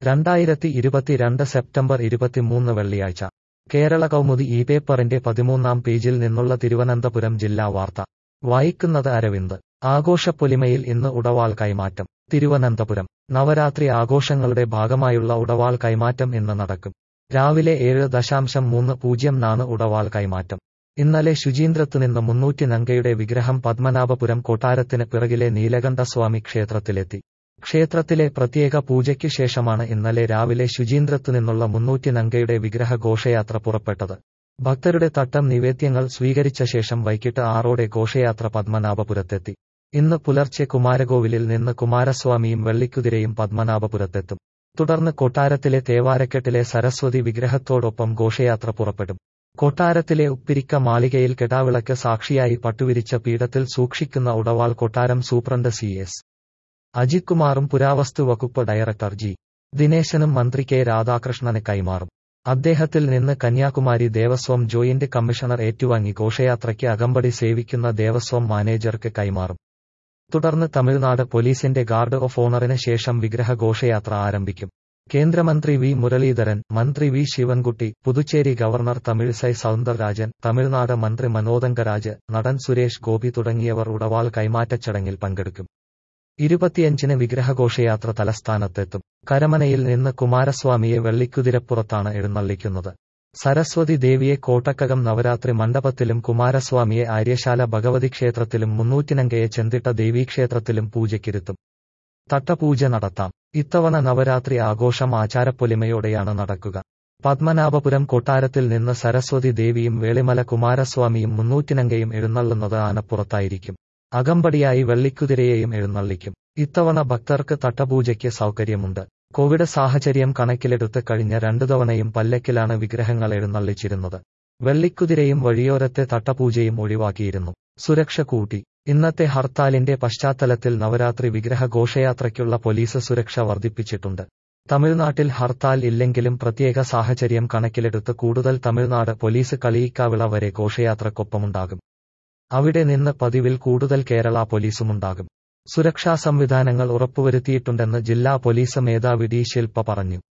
രണ്ടായിരത്തി ഇരുപത്തിരണ്ട് സെപ്റ്റംബർ ഇരുപത്തിമൂന്ന് വെള്ളിയാഴ്ച കേരള കൗമുദി ഈ പേപ്പറിന്റെ പതിമൂന്നാം പേജിൽ നിന്നുള്ള തിരുവനന്തപുരം ജില്ലാ വാർത്ത വായിക്കുന്നത് അരവിന്ദ് ആഘോഷപ്പൊലിമയിൽ ഇന്ന് ഉടവാൾ കൈമാറ്റം തിരുവനന്തപുരം നവരാത്രി ആഘോഷങ്ങളുടെ ഭാഗമായുള്ള ഉടവാൾ കൈമാറ്റം ഇന്ന് നടക്കും രാവിലെ ഏഴ് ദശാംശം മൂന്ന് പൂജ്യം നാണ് ഉടവാൾ കൈമാറ്റം ഇന്നലെ ശുചീന്ദ്രത്തുനിന്ന് മുന്നൂറ്റി നങ്കയുടെ വിഗ്രഹം പത്മനാഭപുരം കൊട്ടാരത്തിന് പിറകിലെ നീലകണ്ഠസ്വാമി ക്ഷേത്രത്തിലെത്തി ക്ഷേത്രത്തിലെ പ്രത്യേക പൂജയ്ക്ക് ശേഷമാണ് ഇന്നലെ രാവിലെ ശുചീന്ദ്രത്തുനിന്നുള്ള മുന്നൂറ്റി നങ്കയുടെ വിഗ്രഹ ഘോഷയാത്ര പുറപ്പെട്ടത് ഭക്തരുടെ തട്ടം നിവേദ്യങ്ങൾ സ്വീകരിച്ച ശേഷം വൈകിട്ട് ആറോടെ ഘോഷയാത്ര പത്മനാഭപുരത്തെത്തി ഇന്ന് പുലർച്ചെ കുമാരകോവിലിൽ നിന്ന് കുമാരസ്വാമിയും വെള്ളിക്കുതിരയും പത്മനാഭപുരത്തെത്തും തുടർന്ന് കൊട്ടാരത്തിലെ തേവാരക്കെട്ടിലെ സരസ്വതി വിഗ്രഹത്തോടൊപ്പം ഘോഷയാത്ര പുറപ്പെടും കൊട്ടാരത്തിലെ ഉപ്പിരിക്ക മാളികയിൽ കെടാവിളക്ക് സാക്ഷിയായി പട്ടുവിരിച്ച പീഠത്തിൽ സൂക്ഷിക്കുന്ന ഉടവാൾ കൊട്ടാരം സൂപ്രണ്ട് സി എസ് അജിത് കുമാറും പുരാവസ്തു വകുപ്പ് ഡയറക്ടർ ജി ദിനേശനും മന്ത്രി കെ രാധാകൃഷ്ണന് കൈമാറും അദ്ദേഹത്തിൽ നിന്ന് കന്യാകുമാരി ദേവസ്വം ജോയിന്റ് കമ്മീഷണർ ഏറ്റുവാങ്ങി ഘോഷയാത്രയ്ക്ക് അകമ്പടി സേവിക്കുന്ന ദേവസ്വം മാനേജർക്ക് കൈമാറും തുടർന്ന് തമിഴ്നാട് പോലീസിന്റെ ഗാർഡ് ഓഫ് ഓണറിന് ശേഷം വിഗ്രഹ ഘോഷയാത്ര ആരംഭിക്കും കേന്ദ്രമന്ത്രി വി മുരളീധരൻ മന്ത്രി വി ശിവൻകുട്ടി പുതുച്ചേരി ഗവർണർ തമിഴിസൈ സൗന്ദർരാജൻ തമിഴ്നാട് മന്ത്രി മനോദങ്കരാജ് നടൻ സുരേഷ് ഗോപി തുടങ്ങിയവർ ഉടവാൾ കൈമാറ്റ ചടങ്ങിൽ പങ്കെടുക്കും ഇരുപത്തിയഞ്ചിന് വിഗ്രഹഘോഷയാത്ര തലസ്ഥാനത്തെത്തും കരമനയിൽ നിന്ന് കുമാരസ്വാമിയെ വെള്ളിക്കുതിരപ്പുറത്താണ് എഴുന്നള്ളിക്കുന്നത് സരസ്വതി ദേവിയെ കോട്ടക്കകം നവരാത്രി മണ്ഡപത്തിലും കുമാരസ്വാമിയെ ആര്യശാല ഭഗവതി ക്ഷേത്രത്തിലും മുന്നൂറ്റിനങ്കയെ ചെന്തിട്ട ദേവീക്ഷേത്രത്തിലും പൂജയ്ക്കിരുത്തും തട്ടപൂജ നടത്താം ഇത്തവണ നവരാത്രി ആഘോഷം ആചാരപ്പൊലിമയോടെയാണ് നടക്കുക പത്മനാഭപുരം കൊട്ടാരത്തിൽ നിന്ന് സരസ്വതി ദേവിയും വേളിമല കുമാരസ്വാമിയും മുന്നൂറ്റിനങ്കയും എഴുന്നള്ളുന്നത് ആനപ്പുറത്തായിരിക്കും അകമ്പടിയായി വെള്ളിക്കുതിരയെയും എഴുന്നള്ളിക്കും ഇത്തവണ ഭക്തർക്ക് തട്ടപൂജയ്ക്ക് സൗകര്യമുണ്ട് കോവിഡ് സാഹചര്യം കണക്കിലെടുത്ത് കഴിഞ്ഞ രണ്ടു തവണയും പല്ലക്കിലാണ് വിഗ്രഹങ്ങൾ എഴുന്നള്ളിച്ചിരുന്നത് വെള്ളിക്കുതിരയും വഴിയോരത്തെ തട്ടപൂജയും ഒഴിവാക്കിയിരുന്നു സുരക്ഷ കൂട്ടി ഇന്നത്തെ ഹർത്താലിന്റെ പശ്ചാത്തലത്തിൽ നവരാത്രി വിഗ്രഹ ഘോഷയാത്രയ്ക്കുള്ള പോലീസ് സുരക്ഷ വർദ്ധിപ്പിച്ചിട്ടുണ്ട് തമിഴ്നാട്ടിൽ ഹർത്താൽ ഇല്ലെങ്കിലും പ്രത്യേക സാഹചര്യം കണക്കിലെടുത്ത് കൂടുതൽ തമിഴ്നാട് പോലീസ് കളിയിക്കാവിള വരെ ഘോഷയാത്രക്കൊപ്പമുണ്ടാകും അവിടെ നിന്ന് പതിവിൽ കൂടുതൽ കേരള പോലീസുമുണ്ടാകും സുരക്ഷാ സംവിധാനങ്ങൾ ഉറപ്പുവരുത്തിയിട്ടുണ്ടെന്ന് ജില്ലാ പോലീസ് മേധാവി ഡി ശിൽപ പറഞ്ഞു